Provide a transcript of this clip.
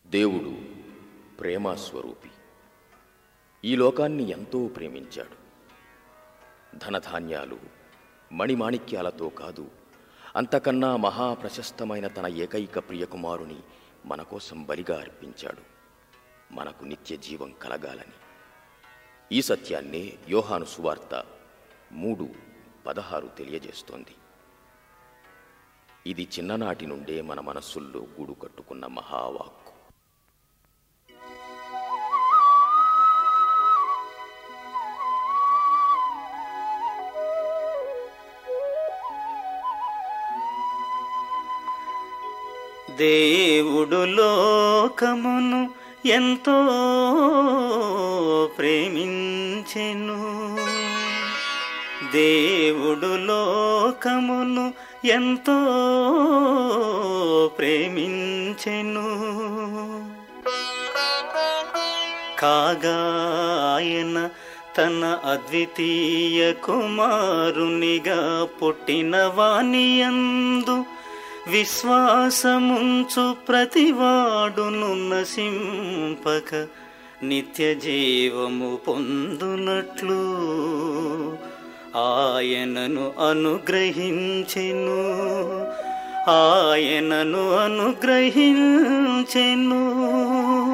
దేవుడు ప్రేమ స్వరూపి ఈ లోకాన్ని ఎంతో ప్రేమించాడు ధనధాన్యాలు మణిమాణిక్యాలతో కాదు అంతకన్నా మహాప్రశస్తమైన తన ఏకైక ప్రియకుమారుని మన కోసం బలిగా అర్పించాడు మనకు నిత్య జీవం కలగాలని ఈ సత్యాన్నే యోహాను సువార్త మూడు పదహారు తెలియజేస్తోంది ఇది చిన్ననాటి నుండే మన మనస్సుల్లో గూడు కట్టుకున్న మహావాక్కు దేవుడు లోకమును ఎంతో ప్రేమించెను దేవుడు లోకమును ఎంతో ప్రేమించెను కాగా ఆయన తన అద్వితీయ కుమారునిగా పుట్టిన వానియందు విశ్వాసముంచు ప్రతివాడును నశింపక నిత్య జీవము పొందునట్లు ఆయనను అనుగ్రహించెను ఆయనను అనుగ్రహించెను